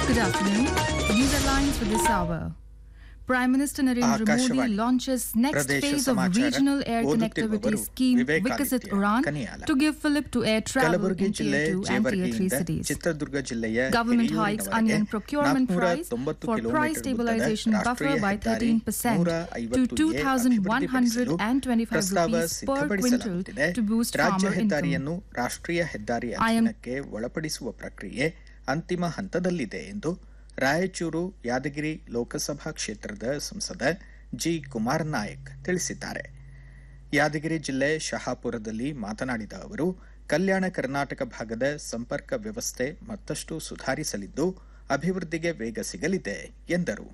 Good afternoon. News headlines for this hour. Prime Minister Narendra Modi Akashvani. launches next ಪ್ರದೇಶ phase of ಸಮಾಚಾರ. regional air ಓದುತ್ತಿರುವವರು connectivity scheme Vivekaditya Vikasit Uran ಕನಿಯಾಲ. to give fillip to air travel Kalaburagi in ಜಿಲ್ಲೆ tier 2 and tier 3 ಜೇವರ್ಗಿಯಿಂದ cities. Chitradurga ಜಿಲ್ಲೆಯ Government ಹಿರಿಯೂರಿನವರೆಗೆ hikes onion procurement 490 price for kilometre price ಉದ್ದದ stabilization buffer ರಾಷ್ಟ್ರೀಯ by ಹೆದ್ದಾರಿ 13% to 2,125 2,125 ಪ್ರಸ್ತಾವ rupees per quintal ಸಿದ್ಧಪಡಿಸಲಾಗುತ್ತಿದೆ to boost ರಾಜ್ಯ farmer income. ಹೆದ್ದಾರಿಯನ್ನು ರಾಷ್ಟ್ರೀಯ ಹೆದ್ದಾರಿ I am- ಅಧೀನಕ್ಕೆ ಒಳಪಡಿಸುವ ಪ್ರಕ್ರಿಯೆ ಅಂತಿಮ ಹಂತದಲ್ಲಿದೆ ಎಂದು ರಾಯಚೂರು ಯಾದಗಿರಿ ಲೋಕಸಭಾ ಕ್ಷೇತ್ರದ ಸಂಸದ ಜಿ ಕುಮಾರ್ ನಾಯಕ್ ತಿಳಿಸಿದ್ದಾರೆ ಯಾದಗಿರಿ ಜಿಲ್ಲೆ ಶಹಾಪುರದಲ್ಲಿ ಮಾತನಾಡಿದ ಅವರು ಕಲ್ಯಾಣ ಕರ್ನಾಟಕ ಭಾಗದ ಸಂಪರ್ಕ ವ್ಯವಸ್ಥೆ ಮತ್ತಷ್ಟು ಸುಧಾರಿಸಲಿದ್ದು ಅಭಿವೃದ್ಧಿಗೆ ವೇಗ ಸಿಗಲಿದೆ ಎಂದರು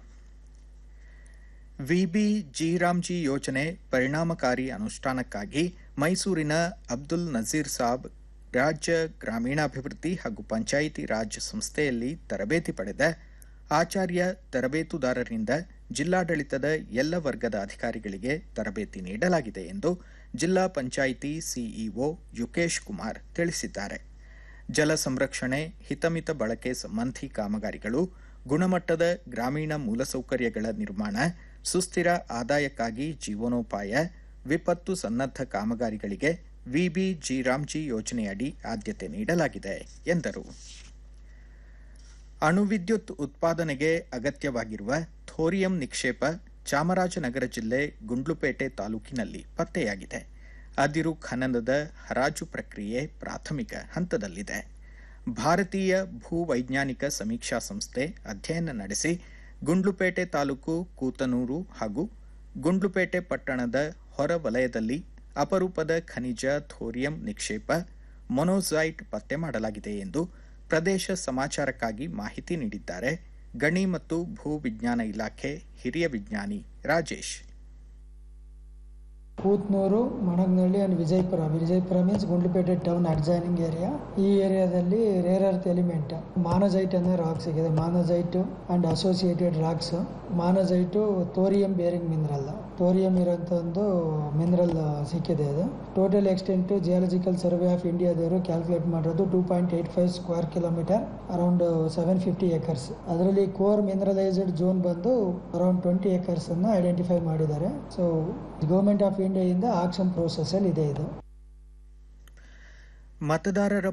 ವಿಬಿ ಜಿರಾಮ್ಜಿ ಯೋಜನೆ ಪರಿಣಾಮಕಾರಿ ಅನುಷ್ಠಾನಕ್ಕಾಗಿ ಮೈಸೂರಿನ ಅಬ್ದುಲ್ ನಜೀರ್ ಸಾಬ್ ರಾಜ್ಯ ಗ್ರಾಮೀಣಾಭಿವೃದ್ಧಿ ಹಾಗೂ ಪಂಚಾಯಿತಿ ರಾಜ್ ಸಂಸ್ಥೆಯಲ್ಲಿ ತರಬೇತಿ ಪಡೆದ ಆಚಾರ್ಯ ತರಬೇತುದಾರರಿಂದ ಜಿಲ್ಲಾಡಳಿತದ ಎಲ್ಲ ವರ್ಗದ ಅಧಿಕಾರಿಗಳಿಗೆ ತರಬೇತಿ ನೀಡಲಾಗಿದೆ ಎಂದು ಜಿಲ್ಲಾ ಪಂಚಾಯಿತಿ ಸಿಇಒ ಯುಕೇಶ್ ಕುಮಾರ್ ತಿಳಿಸಿದ್ದಾರೆ ಜಲ ಸಂರಕ್ಷಣೆ ಹಿತಮಿತ ಬಳಕೆ ಸಂಬಂಧಿ ಕಾಮಗಾರಿಗಳು ಗುಣಮಟ್ಟದ ಗ್ರಾಮೀಣ ಮೂಲಸೌಕರ್ಯಗಳ ನಿರ್ಮಾಣ ಸುಸ್ಥಿರ ಆದಾಯಕ್ಕಾಗಿ ಜೀವನೋಪಾಯ ವಿಪತ್ತು ಸನ್ನದ್ಧ ಕಾಮಗಾರಿಗಳಿಗೆ ವಿಬಿ ಜಿರಾಮ್ಜಿ ಯೋಜನೆಯಡಿ ಆದ್ಯತೆ ನೀಡಲಾಗಿದೆ ಎಂದರು ಅಣುವಿದ್ಯುತ್ ಉತ್ಪಾದನೆಗೆ ಅಗತ್ಯವಾಗಿರುವ ಥೋರಿಯಂ ನಿಕ್ಷೇಪ ಚಾಮರಾಜನಗರ ಜಿಲ್ಲೆ ಗುಂಡ್ಲುಪೇಟೆ ತಾಲೂಕಿನಲ್ಲಿ ಪತ್ತೆಯಾಗಿದೆ ಅದಿರು ಖನನದ ಹರಾಜು ಪ್ರಕ್ರಿಯೆ ಪ್ರಾಥಮಿಕ ಹಂತದಲ್ಲಿದೆ ಭಾರತೀಯ ಭೂವೈಜ್ಞಾನಿಕ ಸಮೀಕ್ಷಾ ಸಂಸ್ಥೆ ಅಧ್ಯಯನ ನಡೆಸಿ ಗುಂಡ್ಲುಪೇಟೆ ತಾಲೂಕು ಕೂತನೂರು ಹಾಗೂ ಗುಂಡ್ಲುಪೇಟೆ ಪಟ್ಟಣದ ಹೊರ ವಲಯದಲ್ಲಿ ಅಪರೂಪದ ಖನಿಜ ಥೋರಿಯಂ ನಿಕ್ಷೇಪ ಮೊನೋಸೈಟ್ ಪತ್ತೆ ಮಾಡಲಾಗಿದೆ ಎಂದು ಪ್ರದೇಶ ಸಮಾಚಾರಕ್ಕಾಗಿ ಮಾಹಿತಿ ನೀಡಿದ್ದಾರೆ ಗಣಿ ಮತ್ತು ಭೂ ವಿಜ್ಞಾನ ಇಲಾಖೆ ಹಿರಿಯ ವಿಜ್ಞಾನಿ ರಾಜೇಶ್ ಕೂತ್ನೂರು ಮಣಗ್ನಳ್ಳಿ and Vijayapura Vijayapura means Gundlupet town adjoining area ಈ ಏರಿಯಾದಲ್ಲಿ ರೇರ್ ಅರ್ತ್ ಎಲಿಮೆಂಟ್ ಮಾನಜೈಟ್ ಅನ್ನೋ ರಾಕ್ ಸಿಗಿದೆ monazite and associated rocks monazite thorium bearing mineral thorium ಇರೋಂಥ ಒಂದು ಮಿನರಲ್ ಸಿಕ್ಕಿದೆ ಅದು total extent geological survey of ಇಂಡಿಯಾದವರು ಕ್ಯಾಲ್ಕುಲೇಟ್ ಮಾಡಿರೋದು two point eight five square kilometre around seven fifty acres ಅದರಲ್ಲಿ core mineralised zone ಬಂದು ಅರೌಂಡ್ ಟ್ವೆಂಟಿ ಏಕರ್ಸ್ ಅನ್ನು identify ಮಾಡಿದ್ದಾರೆ ಸೊ ಗೌರ್ಮೆಂಟ್ ಆಫ್ ಇಂಡಿಯಾದಿಂದ ಆಕ್ಷನ್ ಪ್ರೋಸೆಸ್ ಅಲ್ಲಿ ಇದೆ ಇದು ಮತದಾರರ